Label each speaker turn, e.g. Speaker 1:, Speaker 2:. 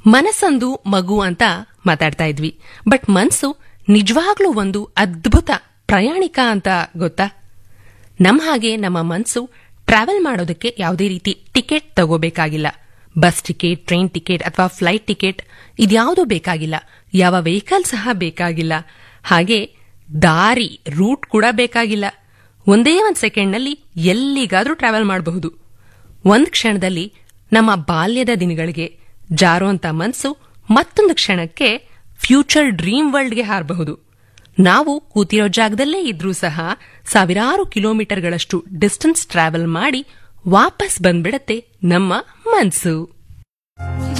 Speaker 1: ಮನಸ್ಸೊಂದು ಮಗು ಅಂತ ಮಾತಾಡ್ತಾ ಇದ್ವಿ ಬಟ್ ಮನ್ಸು ನಿಜವಾಗ್ಲೂ ಒಂದು ಅದ್ಭುತ ಪ್ರಯಾಣಿಕ ಅಂತ ಗೊತ್ತಾ ನಮ್ಮ ಹಾಗೆ ನಮ್ಮ ಮನ್ಸು ಟ್ರಾವೆಲ್ ಮಾಡೋದಕ್ಕೆ ಯಾವುದೇ ರೀತಿ ಟಿಕೆಟ್ ತಗೋಬೇಕಾಗಿಲ್ಲ ಬಸ್ ಟಿಕೆಟ್ ಟ್ರೈನ್ ಟಿಕೆಟ್ ಅಥವಾ ಫ್ಲೈಟ್ ಟಿಕೆಟ್ ಇದ್ಯಾವುದೂ ಬೇಕಾಗಿಲ್ಲ ಯಾವ ವೆಹಿಕಲ್ ಸಹ ಬೇಕಾಗಿಲ್ಲ ಹಾಗೆ ದಾರಿ ರೂಟ್ ಕೂಡ ಬೇಕಾಗಿಲ್ಲ ಒಂದೇ ಒಂದು ಸೆಕೆಂಡ್ನಲ್ಲಿ ಎಲ್ಲಿಗಾದ್ರೂ ಟ್ರಾವೆಲ್ ಮಾಡಬಹುದು ಒಂದ್ ಕ್ಷಣದಲ್ಲಿ ನಮ್ಮ ಬಾಲ್ಯದ ದಿನಗಳಿಗೆ ಜಾರುವಂತ ಮನ್ಸು ಮತ್ತೊಂದು ಕ್ಷಣಕ್ಕೆ ಫ್ಯೂಚರ್ ಡ್ರೀಮ್ ವರ್ಲ್ಡ್ಗೆ ಹಾರಬಹುದು ನಾವು ಕೂತಿರೋ ಜಾಗದಲ್ಲೇ ಇದ್ರೂ ಸಹ ಸಾವಿರಾರು ಕಿಲೋಮೀಟರ್ಗಳಷ್ಟು ಡಿಸ್ಟೆನ್ಸ್ ಟ್ರಾವೆಲ್ ಮಾಡಿ ವಾಪಸ್ ಬಂದ್ಬಿಡತ್ತೆ ನಮ್ಮ ಮನ್ಸು